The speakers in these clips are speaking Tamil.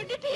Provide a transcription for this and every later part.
கொண்டுட்டே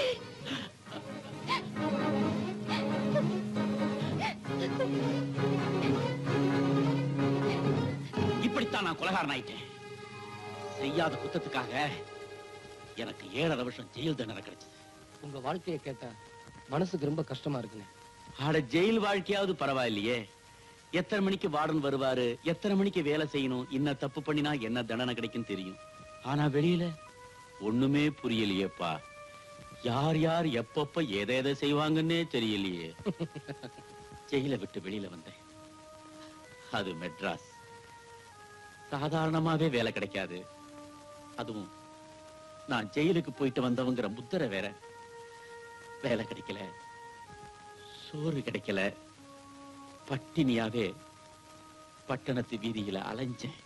இப்படித்தான் நான் கொலகாரன் ஆயிட்டேன் செய்யாத குத்தத்துக்காக எனக்கு ஏழரை வருஷம் ஜெயில் தண்டனை கிடைச்சது உங்க வாழ்க்கையை கேட்டா மனசுக்கு ரொம்ப கஷ்டமா இருக்குண்ணே ஆட ஜெயில் வாழ்க்கையாவது பரவாயில்லையே எத்தனை மணிக்கு வார்டன் வருவாரு எத்தனை மணிக்கு வேலை செய்யணும் என்ன தப்பு பண்ணினா என்ன தண்டனை கிடைக்கும் தெரியும் ஆனா வெளியில ஒண்ணுமே புரியலையேப்பா யார் யார் எப்பப்ப எதை எதை செய்வாங்கன்னே தெரியலையே ஜெயில விட்டு வெளியில வந்தேன் அது மெட்ராஸ் சாதாரணமாவே வேலை கிடைக்காது அதுவும் நான் ஜெயிலுக்கு போயிட்டு வந்தவங்கிற முத்திரை வேற வேலை கிடைக்கல சோறு கிடைக்கல பட்டினியாவே பட்டணத்து வீதியில அலைஞ்சேன்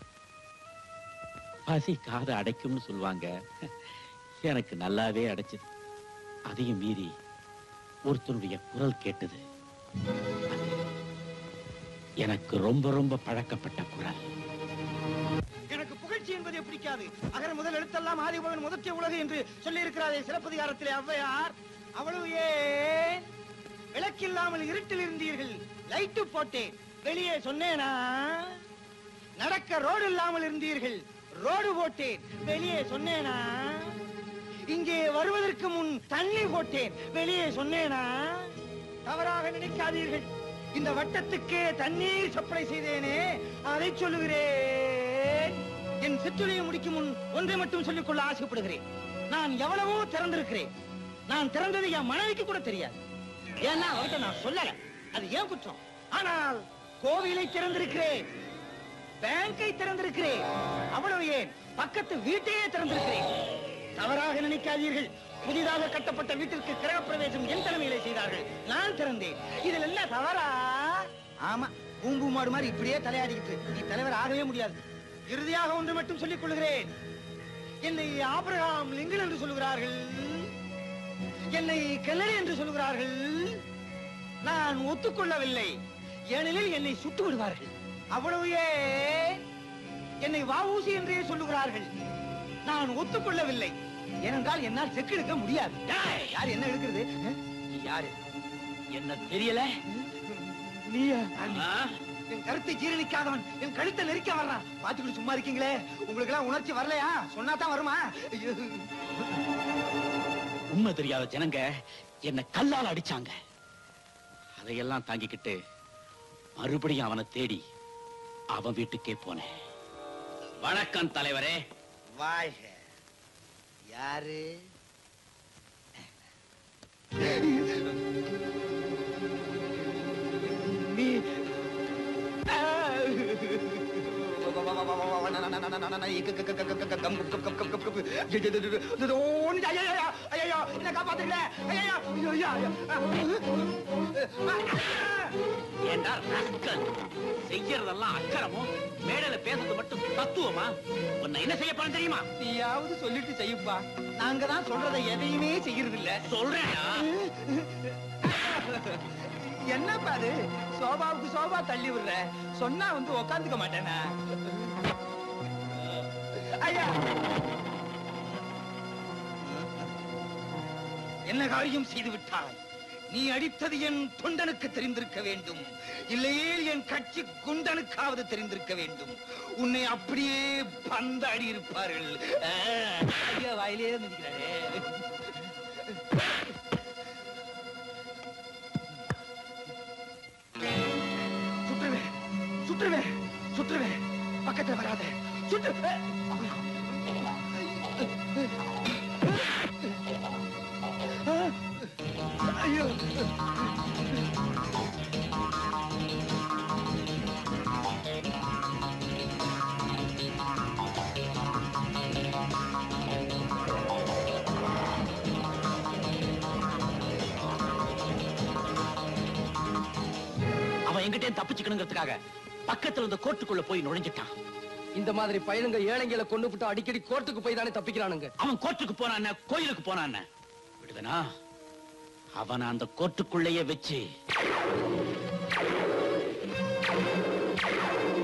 பசி காதை அடைக்கும்னு சொல்லுவாங்க எனக்கு நல்லாவே அடைச்சது அதையும் மீறி ஒருத்தனுடைய குரல் கேட்டது அது எனக்கு ரொம்ப ரொம்ப பழக்கப்பட்ட குரல் எனக்கு புகழ்ச்சி என்பதே பிடிக்காது அகர முதல் எழுத்தெல்லாம் ஆதிபகன் முதற்கே உலகு என்று சொல்லி இருக்கிறாரே சிலப்பதிகாரத்திலே ஔவையார் அவ்வளவு ஏன் விளக்கில்லாமல் இருட்டில் இருந்தீர்கள் லைட்டு போட்டேன் வெளியே சொன்னேனா நடக்க ரோடு இல்லாமல் இருந்தீர்கள் ரோடு போட்டேன் வெளியே சொன்னேனா இங்கே வருவதற்கு முன் தண்ணி போட்டேன் வெளியே சொன்னேனா தவறாக நினைக்காதீர்கள் இந்த வட்டத்துக்கே தண்ணீர் சப்ளை செய்தேனே அதை சொல்லுகிறேன் என் சிற்றுரையை முடிக்கும் முன் ஒன்றை மட்டும் சொல்லிக் கொள்ள ஆசைப்படுகிறேன் நான் எவ்வளவோ திறந்திருக்கிறேன் நான் திறந்தது என் மனைவிக்கு கூட தெரியாது ஏன்னா அவர்கிட்ட நான் சொல்லல அது ஏன் குற்றம் ஆனால் கோவிலை திறந்திருக்கிறேன் பேங்கை திறந்திருக்கிறேன் அவ்வளவு ஏன் பக்கத்து வீட்டையே திறந்திருக்கிறேன் தவறாக நினைக்காதீர்கள் புதிதாக கட்டப்பட்ட வீட்டிற்கு கிரகப்பிரவேசம் என் தலைமையிலே செய்தார்கள் நான் திறந்தேன் இதில் என்ன தவறா ஆமா பூம்பு மாடு மாதிரி இப்படியே தலையாடிக்கிட்டு நீ தலைவர் ஆகவே முடியாது இறுதியாக ஒன்று மட்டும் சொல்லிக் கொள்கிறேன் என்னை ஆபிரகாம் லிங்கன் என்று சொல்லுகிறார்கள் என்னை கெல்லரி என்று சொல்லுகிறார்கள் நான் ஒத்துக்கொள்ளவில்லை ஏனெனில் என்னை சுட்டு விடுவார்கள் அவ்வளவு ஏன் என்னை வாவூசி என்றே சொல்லுகிறார்கள் நான் ஒத்துக்கொள்ளவில்லை ஏனென்றால் என்னால் செக்கு எடுக்க முடியாது டேய்! யார் என்ன எடுக்கிறது அஹ்? நீ யாரு என்ன தெரியல நீயா ஆ? என் கருத்தை ஜீரணிக்காதவன் என் கழுத்தை நெரிக்க வர்றான் பாத்துக்கிட்டு சும்மா இருக்கீங்களே உங்களுக்கு எல்லாம் உணர்ச்சி வரலையா சொன்னா தான் வருமா ஐயோ. உண்மை தெரியாத ஜனங்க என்ன கல்லால் அடிச்சாங்க அதையெல்லாம் தாங்கிக்கிட்டு மறுபடியும் அவனை தேடி அவன் வீட்டுக்கே போனேன் வணக்கம் தலைவரே வாழ்க யாரு நீ என்ன காப்பாத்துங்களே ஏண்டா rascal. செய்யறதெல்லாம் அக்கறமும் மேடையில பேசுறது மட்டும் தத்துவமா உன்னை என்ன செய்ய போறேன் தெரியுமா நீயாவது சொல்லிட்டு செய்யுப்பா நாங்க தான் சொல்றதை எதையுமே செய்யறது இல்ல சொல்றேன்டா என்னப்பா அது சோபாவுக்கு சோபா தள்ளி விடுற சொன்னா வந்து உக்காந்துக்க மாட்டேனா ஐயா என்ன காரியம் செய்து விட்டாய் நீ அடித்தது என் தொண்டனுக்கு தெரிந்திருக்க வேண்டும் இல்லையே என் கட்சி குண்டனுக்காவது தெரிந்திருக்க வேண்டும் உன்னை அப்படியே பந்தாடி இருப்பார்கள் ஆ, ஐயா வாயிலே மிதிக்கிறாரே சுற்றுவேன் சுற்றுவேன் சுற்றுவேன் பக்கத்துல வராத சுற்று ஐயோ அவன் எங்கிட்டே தப்பிச்சுக்கணுங்கிறதுக்காக பக்கத்துல இருந்த கோர்ட்டுக்குள்ள போய் நுழைஞ்சிட்டான் இந்த மாதிரி பையனுங்க ஏழைங்களை கொண்டு விட்டு அடிக்கடி கோர்ட்டுக்கு போய் தானே தப்பிக்கிறானுங்க அவன் கோர்ட்டுக்கு போனான் கோயிலுக்கு போனான் விடுதனா அவன் அந்த கோர்ட்டுக்குள்ளேயே வச்சு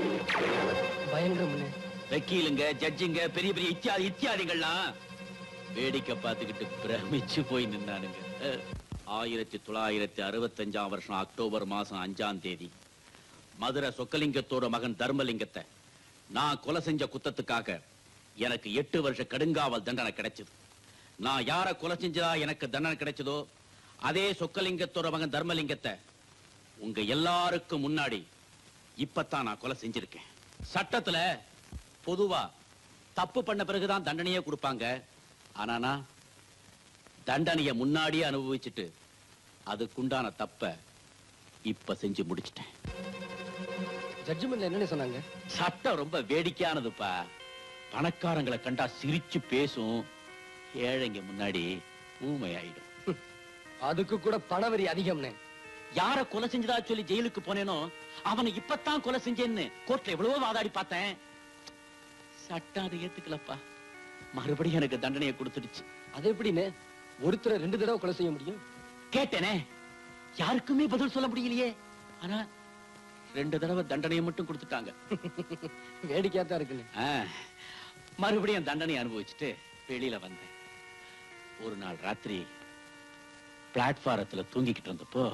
பயங்கரம் வக்கீலுங்க ஜட்ஜுங்க பெரிய பெரிய இத்தியாதி இத்தியாதிகள்லாம் வேடிக்கை பார்த்துக்கிட்டு பிரமிச்சு போய் நின்னானுங்க அஹ், ஆயிரத்தி தொள்ளாயிரத்தி அறுபத்தஞ்சாம் வருஷம் அக்டோபர் மாசம் அஞ்சாம் தேதி மதுரை சொக்கலிங்கத்தோட மகன் தர்மலிங்கத்தை நான் கொலை செஞ்ச குத்தத்துக்காக எனக்கு எட்டு வருஷ கடுங்காவல் தண்டனை கிடைச்சது நான் யார கொலை செஞ்சதா எனக்கு தண்டனை கிடைச்சதோ அதே சொக்கலிங்கத்தோட மகன் தர்மலிங்கத்தை உங்க எல்லாருக்கும் முன்னாடி இப்பத்தான் நான் கொலை செஞ்சிருக்கேன் சட்டத்துல பொதுவா தப்பு பண்ண பிறகுதான் தண்டனையே கொடுப்பாங்க ஆனா நான் தண்டனைய முன்னாடியே அனுபவிச்சுட்டு அதுக்குண்டான தப்ப இப்ப செஞ்சு முடிச்சிட்டேன் ஜட்ஜ்மெண்ட்ல என்னன்னு சொன்னாங்க சட்டம் ரொம்ப வேடிக்கையானதுப்பா பணக்காரங்களை கண்டா சிரிச்சு பேசும் ஏழைங்க முன்னாடி ஊமையாயிடும் அதுக்கு கூட பணவரி அதிகம்னே யார கொலை செஞ்சதா சொல்லி ஜெயிலுக்கு போனேனோ அவனை இப்பத்தான் கொலை செஞ்சேன்னு கோர்ட்ல எவ்வளவோ வாதாடி பார்த்தேன் சட்டம் அதை ஏத்துக்கலப்பா மறுபடியும் எனக்கு தண்டனையை கொடுத்துடுச்சு அது எப்படின்னு ஒருத்தரை ரெண்டு தடவை கொலை செய்ய முடியும் கேட்டேனே யாருக்குமே பதில் சொல்ல முடியலையே ஆனா ரெண்டு தடவை தண்டனையை மட்டும் கொடுத்துட்டாங்க வேடிக்கையா தான் இருக்குன்னு ஆ, மறுபடியும் தண்டனை அனுபவிச்சுட்டு வெளியில வந்தேன் ஒரு நாள் ராத்திரி பிளாட்பாரத்துல தூங்கிக்கிட்டு இருந்தப்போ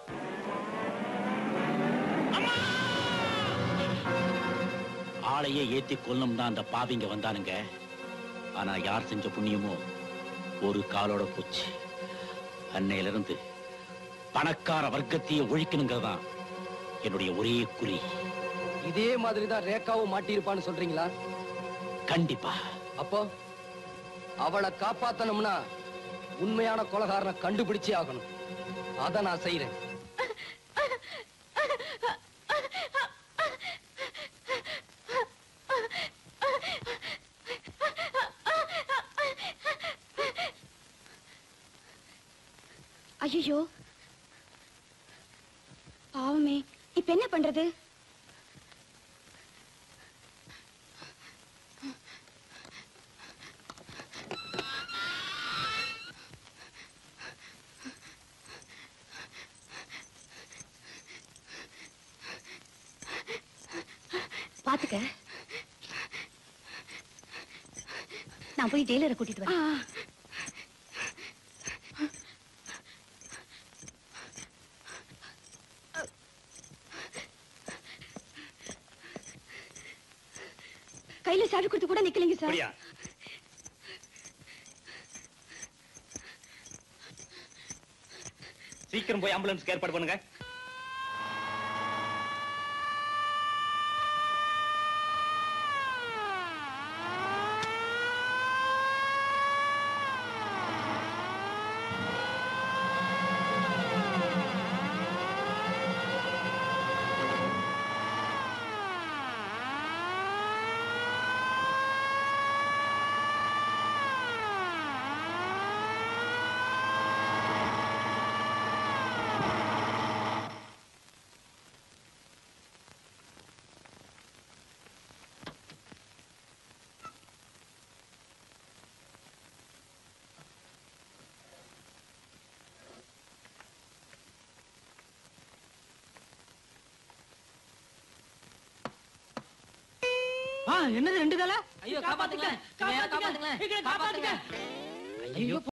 ஆளையே ஏத்தி கொல்லும் தான் அந்த பாவிங்க வந்தானுங்க ஆனா யார் செஞ்ச புண்ணியமோ ஒரு காலோட போச்சு அன்னையில இருந்து பணக்கார வர்க்கத்தையே ஒழிக்கணுங்கிறதான் என்னுடைய ஒரே குறி இதே மாதிரி தான் ரேகாவும் மாட்டியிருப்பான்னு சொல்றீங்களா கண்டிப்பா அப்போ அவளை காப்பாத்தணும்னா உண்மையான கொலகாரனை கண்டுபிடிச்சே ஆகணும் அத நான் செய்யறேன் ஐயோ பாவமே இப்ப என்ன பண்றது பாத்துக்க நான் போய் டெய்லரை கூட்டிட்டு வரேன் கையில சாவி கொடுத்து கூட நிக்கலைங்க சார் அப்படியா சீக்கிரம் போய் ஆம்புலன்ஸ்க்கு ஏற்பாடு பண்ணுங்க என்னது ரெண்டு தலை ஐயோ காப்பாத்துங்களேன் காப்பாத்துங்களேன் காப்பாத்துங்க ஐயோ